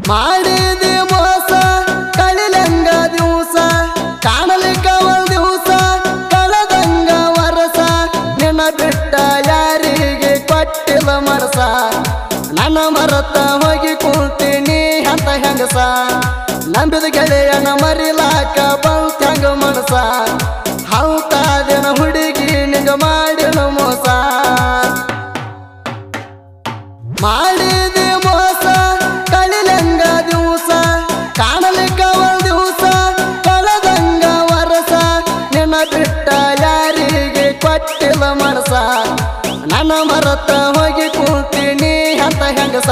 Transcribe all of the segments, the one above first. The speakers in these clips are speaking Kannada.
ಮಾಡಿದಿ ಮೋಸ ಕಳಿಲಂಗ ದಿವಸ ಕಾಣಲಿಕ್ಕ ಒಂದ್ ದಿವಸ ಕಳೆದಂಗ ವರಸ ನಿನ್ನ ಬಿಟ್ಟ ಯಾರಿಗೆ ಕೊಟ್ಟಿಲ್ಲ ಮನಸ ನನ್ನ ಮರತ ಹೋಗಿ ಕುಂತೀನಿ ಅಂತ ಹೆಂಗಸ ನಂಬಿದ ಗೆಳೆಯನ ಮರಿಲಾಕ ಬಂತ ಹೆಂಗ ಮನಸ ಹೌತಾದಿನ ಹುಡುಗಿ ನಿಂಗ ಮಾಡಿನ ಮೋಸ ಮಾಡಿದೆ ಮೋಸ ಕಳಿಲಂಗ ದಿವಸ ಕಾಣಲಿಕ್ಕ ಒಂದ್ ದಿವಸ ಕಳೆದಂಗ ವರಸ ನಿನ್ನ ಬಿಟ್ಟ ಯಾರಿಗೆ ಕೊಟ್ಟಿಲ್ಲ ಮನಸ ನನ್ನ ಮರತ ಹೋಗಿ ಕುಂತೀನಿ ಅಂತ ಹೆಂಗಸ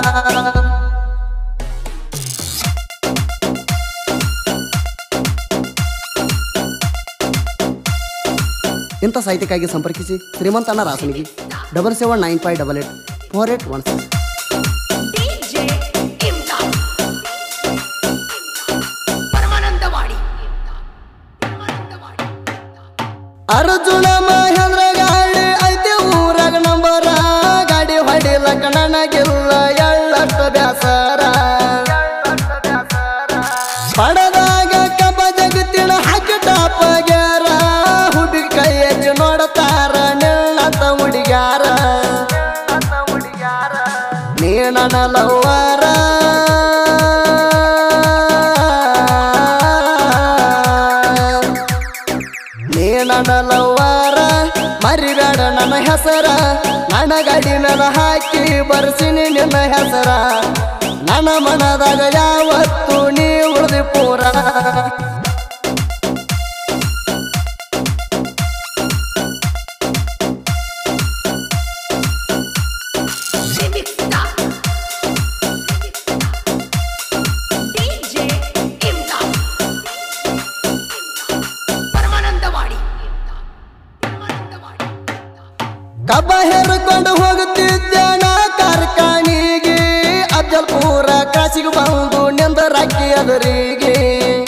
ಇಂಥ ಸಾಹಿತ್ಯಕ್ಕಾಗಿ ಸಂಪರ್ಕಿಸಿ ಶ್ರೀಮಂತನ ರಾಸನಿಗೆ double seven nine five double eight four eight one six DJ Imdad Paramanandawadi Paramanandawadi Arjun Mahindra ಗಾಡಿ ಐತಿ ಊರಾಗ ನಂಬರ ಗಾಡಿ ಹೊಡಿಲಕ್ಕ ನನಗಿಲ್ಲ ಎಳ್ಳಷ್ಟ ಬ್ಯಾಸರ ಪಡದಾಗ ಕಬ್ಬ ಜಗತ್ತಿನ ಹಾಕಿ ಟಾಪ ಗ್ಯಾರ ಹುಡುಗಿ ಕೈ ಹೆಚ್ಚು ನೋಡ್ತಾರ ನಿನ್ನಂತ ಹುಡುಗ್ಯಾರ ನೀ ನನ್ನ ಲವ್ವರ ನೀ ನನ್ನ ಲವ್ವರ ಮರಿಬೇಡ ನನ್ನ ಹೆಸರ ನನ್ನ ಗಾಡಿ ಮೇಲೆ ಹಾಕಿ ಬರ್ಸಿನಿ ನಿನ್ನ ಹೆಸರ ನನ್ನ ಮನದಾಗ ಯಾವತ್ತು ನೀ ಉಳಿದಿ ಪೂರ ಸಿಬಿಕ್ಸ್ತಾ DJ ಇಮ್ದಾದ್ ಪರಮಾನಂದವಾಡಿ ಪರಮಾನಂದವಾಡಿ ಕಬ್ಬ ಹೆರ್ಕೊಂಡು ಹೋಗುತ್ತಿದ್ದೆ ನಾ ಕಾರ್ಖಾನಿಗೆ ಅಫಜಲ್ಪುರ ಕಾಸಿಗೆ ಬಂದು ನಿಂದರಾಕಿ ಅದರಿಗೆ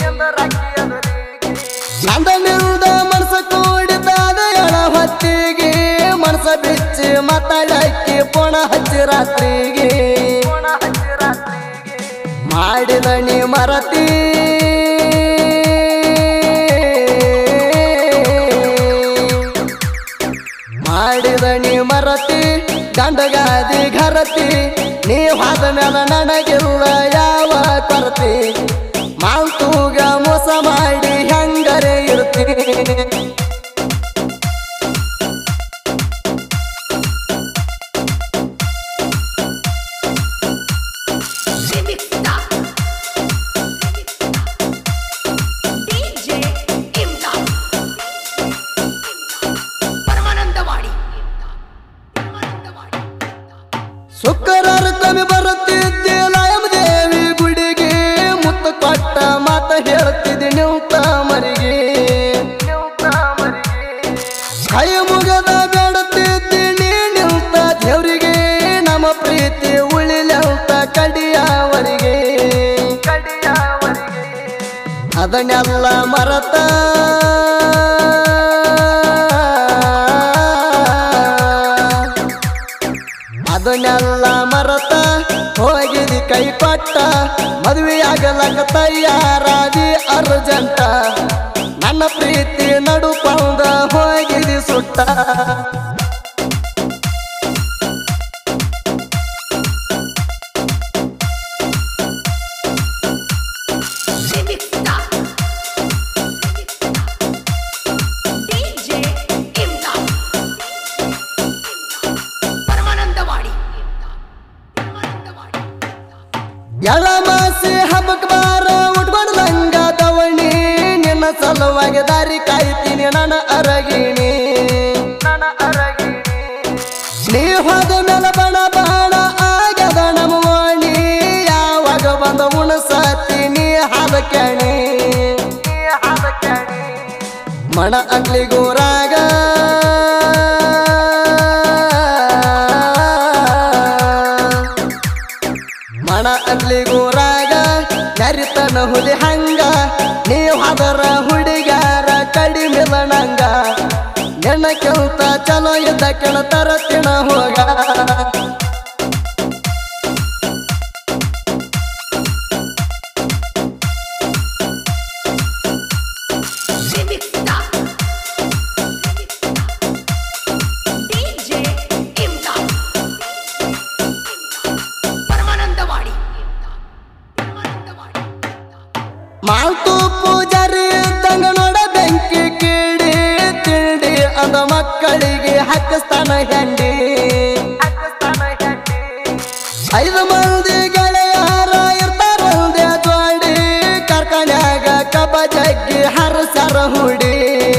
ನಂದ ನಿಲ್ದ ಮನಸ ಕೂಡಿದಾದ ಎಳ ಹೊತ್ತಿಗೆ ಮನಸ ಬಿಚ್ಚಿ ಮಾತಾಡಕ್ಕೆ ಪೋಣ ಹಚ್ಚಿ ರಾತ್ರಿಗೆ ಮಾಡಿದ ನೀ ಮರತಿ ಮಾಡಿದ ನೀ ಮರತಿ ಗಂಡಗಾದಿ ಘರತಿ ನೀ ಹೋದ ಮೇಲೆ ನನಗಿಲ್ಲ ಯಾವ ಕೊರತಿ ಮಾಲ್ತೂಗ ಮೋಸ ಮಾಡಿ ಹೆಂಗರೆ ಇರ್ತಿ ಸಿಬಿಕ್ಸ್ತಾ DJ ಇಮ್ದಾದ್ ಪರಮಾನಂದವಾಡಿ ಪರಮಾನಂದವಾಡಿ ಶುಕ್ರವಾರ ಕಮ್ಮಿ ಬರುತ್ತಿದ್ದೆ ನಾಯಮ ದೇವಿ ಗುಡಿಗೆ ಮುತ್ತ ಕೊಟ್ಟ ಮಾತ ಹೇಳ್ತಿದ್ದೆ ನಿಂತ ಮರಿಗೆ ಕೈ ಮುಗದ ಬೇಡುತ್ತಿದ್ದೆ ನೀ ನಿಂತ ದೇವ್ರಿಗೆ ನಮ್ಮ ಪ್ರೀತಿ ಉಳಿಲಂತ ಕಡಿಯವರಿಗೆ ಅದನ್ನೆಲ್ಲ ಮರತ ಅದನ್ನೆಲ್ಲ ಮರತ ಹೋಗಿದಿ ಕೈ ಕೊಟ್ಟ ಮದುವೆಯಾಗಲಕ್ಕ ತಯಾರಾದಿ ಅರ್ಜೆಂಟ ನನ್ನ ಪ್ರೀತಿ ನಡುಕೊಂಡ ಹೋಗಿದಿ ಸುಟ್ಟ ಸಿಬಿಕ್ಸ್ತಾ DJ ಇಮ್ದಾದ್ ಪರಮಾನಂದವಾಡಿ ಪರಮಾನಂದವಾಡಿ ಎಳಮಾಸಿ ಹಬ್ಬಕ್ಕೆ ಬಾರ ಉಟ್ಕೊಂಡು ಲಂಗ ದವಣಿ ನಿನ್ನ ಸಲುವಾಗಿ ದಾರಿ ಕಾಯ್ತೀನಿ ನನ್ನ ಅರಗಿಣಿ ನೀ ಹೋದ ಮೇಲೆ ಬಣ ಬಾಣ ಆಗ್ಯದ ನಮ್ಮ ವಾಣಿ ಯಾವಾಗ ಬಂದ ಉಣಸಾತೀನಿ ಹಾದ ಕ್ಯಾಣಿ ಮಣ ಅಂಗ್ಲಿಗೂರಾಗ ಮಣ ಅಂಗ್ಲಿಗೂರಾಗ ಕರಿತನ ಹುಲಿ ಹಂಗ ನೀವು ಅದರ ಹುಡುಗ್ಯಾರ ಕಡಿಮೆ ನಂಗ ಕೆಂತ ಚಲೋ ಇದ್ದ ಕೆಳತರ ತಿಣ ಹೋಗ ಮಾಲ್ತು ಪೂಜಾರಿ ತಂಗ ನೋಡ ಬೆಂಕಿ ಕೀಡಿ ತಿಂಡಿ ಅಂದ ಮಕ್ಕಳಿಗೆ ಹಾಕಿಸ್ತಾನ ಹೆಂಡಿ ಐದು ಮಂದಿ ಗೆಳೆಯರ ಇರ್ತಾರಂದೆ ಜೋಡಿ ಕಾರ್ಖಾನ್ಯಾಗ ಕಬ್ಬ ಜಗ್ಗಿ ಹರಸರ ಹುಡಿ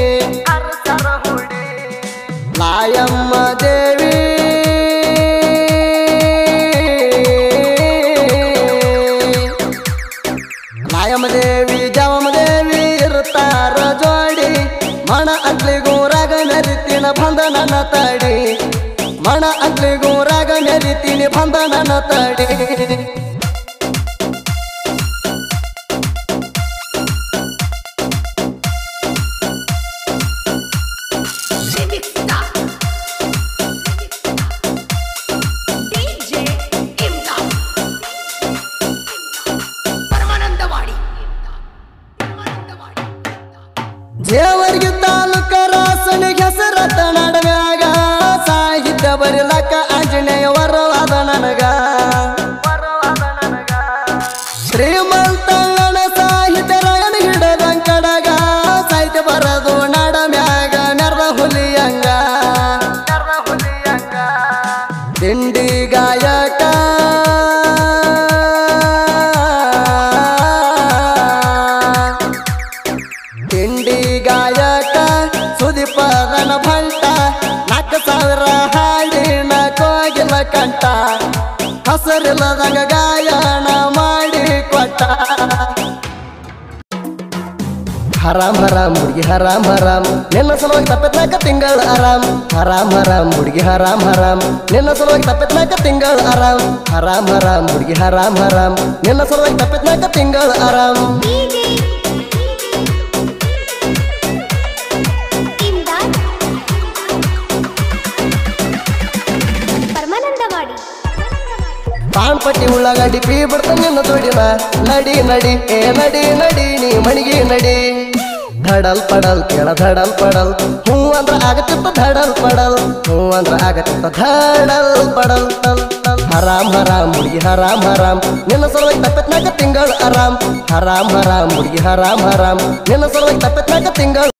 ಲಾಯಮ್ಮ ದೇವಿ ಲಾಯಮ್ಮ ದೇವಿ ಜವಮ್ಮ ದೇವಿ ಇರ್ತಾರ ಜೋಡಿ ಮಣ ಅಂತ್ಲಿಗೂರಾಗ ಮೆರಿತಿನ ಬಂದ ನನ್ನ ತಡಿ ಮಣ ಅಂತ್ಲಿಗೂರಾಗ ಮೆರಿತೀನಿ ಬಂದ ನನ್ನ ತಡಿ Remix Star. DJ Imdad. Paramanandawadi Paramanandawadi Jevargi ತಾಲೂಕ ರಾಸನಿಗೆ ಹೆಸರತ್ತ ನಡವ್ಯಾಗ ಸಾಹಿತ್ಯ ಬರಿಲಕ್ಕ ಆಂಜನೇಯ ವರವಾದ ನನಗ ಶ್ರೀಮಂತಣ್ಣನ ಸಾಹಿತ್ಯ ರಾಯಣ ಹಿಡದಂಕಡಗ ಸಾಹಿತ್ಯ ಬರದು ನಡ ಮ್ಯಾಗ ನೆರ್ದ ಹುಲಿಯಂಗ ತಿಂಡಿ ಗಾಯಕ ತಿಂಡಿ ಗಾಯಕ ಸುದೀಪದನ ಭಂಟ ನಾಲ್ಕು ಸಾವಿರ ಹಾಡಿನ ಕೋಗಿಲ ಕಂಠ ಹಸರಿಲ್ಲದಂಗ ಗಾಯನ ಮಾಡಿ ಕೊಟ್ಟ ಹರಾಮ್ ಹರಾಮ್ ಹುಡುಗಿ ಹರಾಮ್ ಹರಾಮ್ ನಿನ್ನ ಸಲುವಾಗಿ ತಪ್ಪತ್ನಾಕ ತಿಂಗಳ ಆರಾಮ್ ಹರಾಮ್ ಹರಾಮ್ ಹುಡುಗಿ ಹರಾಮ್ ಹರಾಮ್ ನಿನ್ನ ಸಲುವಾಗಿ ತಪ್ಪತ್ನಾಕ ತಿಂಗಳ ಆರಾಮ್ ಹರಾಮ್ ಹರಾಮ್ ಹುಡುಗಿ ಹರಾಮ್ ಹರಾಮ್ ನಿನ್ನ ಸಲುವಾಗಿ ತಪ್ಪತ್ನಾಕ ತಿಂಗಳ ಆರಾಮ್ ಇಮ್ದಾದ್ ಪರಮಾನಂದವಾಡಿ ಪಾನ್ ಪಟ್ಟಿ ಉಳ್ಳಾಗಡ್ಡಿ ಪೀ ಬಿಡ್ತ ನಿನ್ನ ತೋಡಿನ ನಡಿ ನಡಿ ಏ ನಡಿ ನಡಿ ನೀ ಮಣಿಗೆ ನಡಿ ಧಡಲ್ ಪಡಲ್ ಕೇಳ ಧಡಲ್ ಪಡಲ್ ಹೂ ಅಂದ್ರ ಆಗತ್ತಿತ್ತ ಧಡಲ್ ಪಡಲ್ ಹೂ ಅಂದ್ರ ಆಗತ್ತಿತ್ತ ಧಡಲ್ ಪಡಲ್ ಟಲ್ ಟಲ್ ಹರಾಮ್ ಹರಾಮ್ ಹುಡುಗಿ ಹರಾಮ್ ಹರಾಮ್ ನಿನ್ನ ಸಲುವಾಗಿ ತಪ್ಪತ್ನಾಕ ತಿಂಗಳ ಆರಾಮ್ ಹರಾಮ್ ಹರಾಮ್ ಹುಡುಗಿ ಹರಾಮ್ ಹರಾಮ್ ನಿನ್ನ ಸಲುವಾಗಿ ತಪ್ಪತ್ನಾಕ ತಿಂಗಳ